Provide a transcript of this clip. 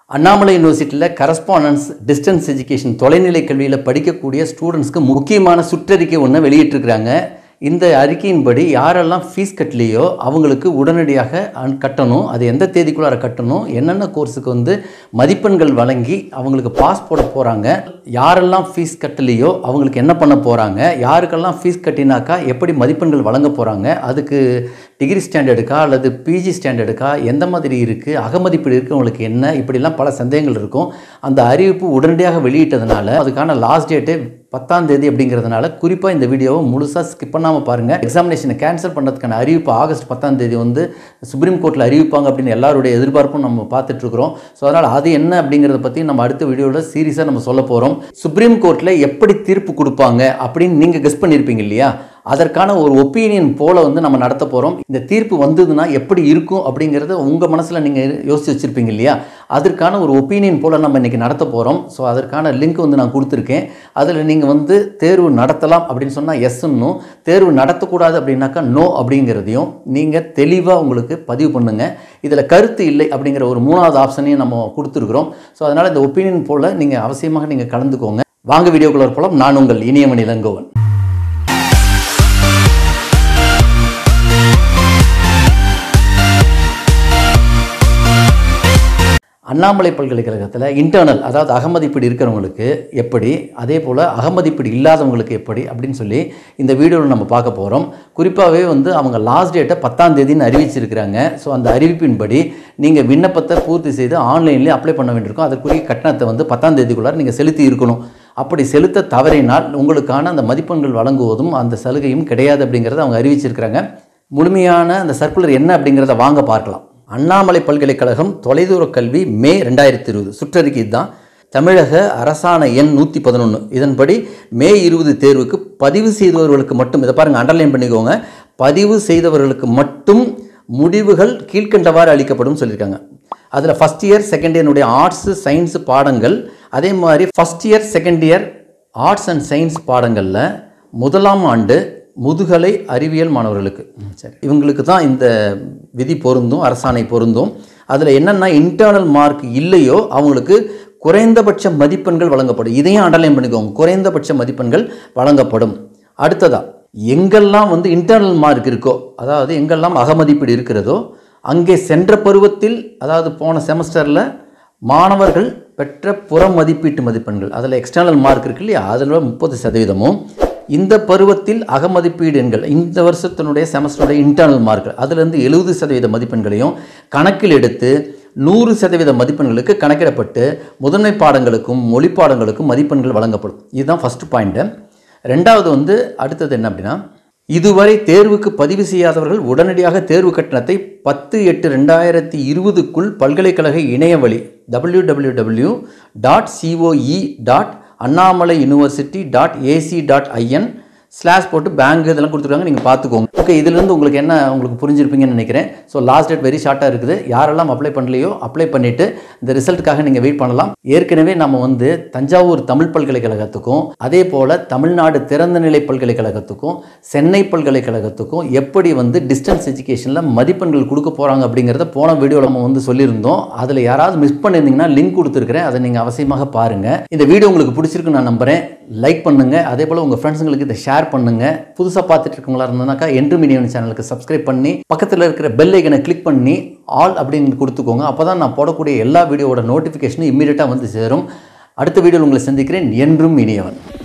அண்ணாமலை யூனிவர்சிட்டியில் correspondence distance education தொலைநிலை கல்வியில் படிக்கக்கூடிய ஸ்டூடெண்ட்ஸ்க்கு முக்கியமான சுற்றறிக்கை ஒன்று வெளியிட்டிருக்கிறாங்க இந்த அறிக்கையின்படி யாரெல்லாம் ஃபீஸ் கட்டலையோ அவங்களுக்கு உடனடியாக அன்- கட்டணும் அது எந்த தேதிக்குள்ளார கட்டணும் என்னென்ன கோர்ஸுக்கு வந்து மதிப்பெண்கள் வழங்கி அவங்களுக்கு பாஸ் போட போகிறாங்க யாரெல்லாம் ஃபீஸ் கட்டலையோ அவங்களுக்கு என்ன பண்ண போகிறாங்க யாருக்கெல்லாம் ஃபீஸ் கட்டினாக்கா எப்படி மதிப்பெண்கள் வழங்க போகிறாங்க அதுக்கு டிகிரி ஸ்டாண்டர்டுக்கா அல்லது பிஜி ஸ்டாண்டர்டுக்கா எந்த மாதிரி இருக்குது அகமதிப்பீடு இருக்கவங்களுக்கு என்ன இப்படிலாம் பல சந்தேகங்கள் இருக்கும் அந்த அறிவிப்பு உடனடியாக வெளியிட்டதுனால அதுக்கான லாஸ்ட் டேட்டு பத்தாம் தேதி அப்படிங்கிறதுனால குறிப்பாக இந்த வீடியோவை முழுசாக ஸ்கிப் பண்ணாமல் பாருங்கள் எக்ஸாமினேஷனை கேன்சல் பண்ணுறதுக்கான அறிவிப்பு ஆகஸ்ட் பத்தாம் தேதி வந்து சுப்ரீம் கோர்ட்டில் அறிவிப்பாங்க அப்படின்னு எல்லாருடைய எதிர்பார்ப்பும் நம்ம பார்த்துட்ருக்குறோம் ஸோ அதனால் அது என்ன அப்படிங்கிறத பற்றி நம்ம அடுத்த வீடியோவில் சீரியஸாக நம்ம சொல்ல போகிறோம் சுப்ரீம் கோர்ட்டில் எப்படி தீர்ப்பு கொடுப்பாங்க அப்படின்னு நீங்கள் கெஸ் பண்ணியிருப்பீங்க இல்லையா அதற்கான ஒரு ஒப்பீனியன் போல வந்து நம்ம நடத்த போகிறோம் இந்த தீர்ப்பு வந்ததுன்னா எப்படி இருக்கும் அப்படிங்கிறத உங்கள் மனசில் நீங்கள் யோசிச்சு வச்சுருப்பீங்க இல்லையா அதற்கான ஒரு ஒப்பீனியன் போல் நம்ம இன்றைக்கி நடத்த போகிறோம் ஸோ அதற்கான லிங்க் வந்து நான் கொடுத்துருக்கேன் அதில் நீங்கள் வந்து தேர்வு நடத்தலாம் அப்படின்னு சொன்னால் எஸ்ன்னும் தேர்வு நடத்தக்கூடாது அப்படின்னாக்கா நோ அப்படிங்கிறதையும் நீங்கள் தெளிவாக உங்களுக்கு பதிவு பண்ணுங்கள் இதில் கருத்து இல்லை அப்படிங்கிற ஒரு மூணாவது ஆப்ஷனையும் நம்ம கொடுத்துருக்குறோம் ஸோ அதனால் இந்த ஒப்பீனியன் போல் நீங்கள் அவசியமாக நீங்கள் கலந்துக்கோங்க வாங்க வீடியோக்குள்ள போலாம் நான் உங்கள் இனியமணி இளங்கோவன் அண்ணாமலை பல்கலைக்கழகத்தில் இன்டர்னல் அதாவது அகமதிப்பீடு இருக்கிறவங்களுக்கு எப்படி அதே போல் அகமதிப்பீடு இல்லாதவங்களுக்கு எப்படி அப்படின்னு சொல்லி இந்த வீடியோவில் நம்ம பார்க்க போகிறோம் குறிப்பாகவே வந்து அவங்க லாஸ்ட் டேட்டை பத்தாம் தேதின்னு அறிவிச்சிருக்கிறாங்க ஸோ அந்த அறிவிப்பின்படி நீங்கள் விண்ணப்பத்தை பூர்த்தி செய்து ஆன்லைன்லேயே அப்ளை பண்ண வேண்டியிருக்கும் அதற்குரிய கட்டணத்தை வந்து பத்தாம் தேதிக்குள்ளார நீங்கள் செலுத்தி இருக்கணும் அப்படி செலுத்த தவறினால் உங்களுக்கான அந்த மதிப்பெண்கள் வழங்குவதும் அந்த சலுகையும் கிடையாது அப்படிங்கிறத அவங்க அறிவிச்சிருக்கிறாங்க முழுமையான அந்த சர்க்குலர் என்ன அப்படிங்கிறத வாங்க பார்க்கலாம் அண்ணாமலை பல்கலைக்கழகம் தொலைதூர கல்வி மே ரெண்டாயிரத்தி இருபது சுற்றறிக்கை தான் தமிழக அரசாணை எண் நூற்றி பதினொன்று இதன்படி மே இருபது தேர்வுக்கு பதிவு செய்தவர்களுக்கு மட்டும் இதை பாருங்கள் அண்டர்லைன் பண்ணிக்கோங்க பதிவு செய்தவர்களுக்கு மட்டும் முடிவுகள் கீழ்க்கண்டவாறு அளிக்கப்படும் சொல்லியிருக்காங்க அதில் ஃபஸ்ட் இயர் செகண்ட் இயர்னுடைய ஆர்ட்ஸு சயின்ஸு பாடங்கள் அதே மாதிரி first year second year arts and science பாடங்களில் முதலாம் ஆண்டு முதுகலை அறிவியல் மாணவர்களுக்கு ம், சரி இவங்களுக்கு தான் இந்த விதி பொருந்தும் அரசாணை பொருந்தும் அதில் என்னென்னா இன்டர்னல் மார்க் இல்லையோ அவங்களுக்கு குறைந்தபட்ச மதிப்பெண்கள் வழங்கப்படும் இதையும் அண்டர்லைன் பண்ணிக்கோங்க குறைந்தபட்ச மதிப்பெண்கள் வழங்கப்படும் அடுத்ததா எங்கெல்லாம் வந்து இன்டர்னல் மார்க் இருக்கோ அதாவது எங்கெல்லாம் அகமதிப்பீடு இருக்கிறதோ அங்கே சென்ற பருவத்தில் அதாவது போன செமஸ்டரில் மாணவர்கள் பெற்ற புற மதிப்பீட்டு மதிப்பெண்கள் அதில் எக்ஸ்டர்னல் மார்க் இருக்கு இல்லையா அதில் முப்பது சதவீதமும் இந்த பருவத்தில் அகமதிப்பீடு எண்கள் இந்த வருஷத்தினுடைய செமஸ்டருடைய இன்டர்னல் மார்க் அதுலேருந்து எழுபது சதவீத மதிப்பெண்களையும் கணக்கில் எடுத்து நூறு சதவீத மதிப்பெண்களுக்கு கணக்கிடப்பட்டு முதன்மை பாடங்களுக்கும் மொழி பாடங்களுக்கும் மதிப்பெண்கள் வழங்கப்படும் இதுதான் ஃபஸ்ட்டு பாயிண்ட்டு ரெண்டாவது வந்து அடுத்தது என்ன அப்படின்னா இதுவரை தேர்வுக்கு பதிவு செய்யாதவர்கள் உடனடியாக தேர்வு கட்டணத்தை பத்து எட்டு ரெண்டாயிரத்தி இருபதுக்குள் பல்கலைக்கழக இணையவழி W W W dot COE dot Annamalai university dot AC dot IN slash போட்டு பேங்க் இதெல்லாம் கொடுத்துருக்காங்க நீங்கள் பார்த்துக்கோங்க ஓகே இதுலேருந்து உங்களுக்கு என்ன உங்களுக்கு புரிஞ்சிருப்பீங்கன்னு நினைக்கிறேன் ஸோ லாஸ்ட் டேட் வெரி ஷார்ட்டாக இருக்குது யாரெல்லாம் அப்ளை பண்ணலையோ அப்ளை பண்ணிவிட்டு இந்த ரிசல்ட்டுக்காக நீங்கள் வெயிட் பண்ணலாம் ஏற்கனவே நம்ம வந்து தஞ்சாவூர் தமிழ் பல்கலைக்கழகத்துக்கும் அதே போல் தமிழ்நாடு திறந்தநிலை பல்கலைக்கழகத்துக்கும் சென்னை பல்கலைக்கழகத்துக்கும் எப்படி வந்து டிஸ்டன்ஸ் எஜுகேஷனில் மதிப்பெண்கள் கொடுக்க போகிறாங்க அப்படிங்கிறத போன வீடியோவில் நம்ம வந்து சொல்லியிருந்தோம் அதில் யாராவது மிஸ் பண்ணியிருந்தீங்கன்னா லிங்க் கொடுத்துருக்கிறேன் அதை நீங்கள் அவசியமாக பாருங்கள் இந்த வீடியோ உங்களுக்கு பிடிச்சிருக்குன்னு நான் நம்புகிறேன் லைக் பண்ணுங்கள் அதே போல் உங்கள் ஃப்ரெண்ட்ஸுங்களுக்கு இதை ஷேர் பண்ணுங்கள் புதுசாக பார்த்துட்டு இருக்கவங்களா இருந்ததுனாக்கா என்று மீடியம் சேனலுக்கு சப்ஸ்கிரைப் பண்ணி பக்கத்தில் இருக்கிற பெல் ஐக்கனை கிளிக் பண்ணி ஆல் அப்படின்னு கொடுத்துக்கோங்க அப்போ தான் நான் போடக்கூடிய எல்லா வீடியோவோட நோட்டிஃபிகேஷனும் இம்மீடியட்டாக வந்து சேரும் அடுத்த வீடியோவில் உங்களை சந்திக்கிறேன் என்றும் இனியவன்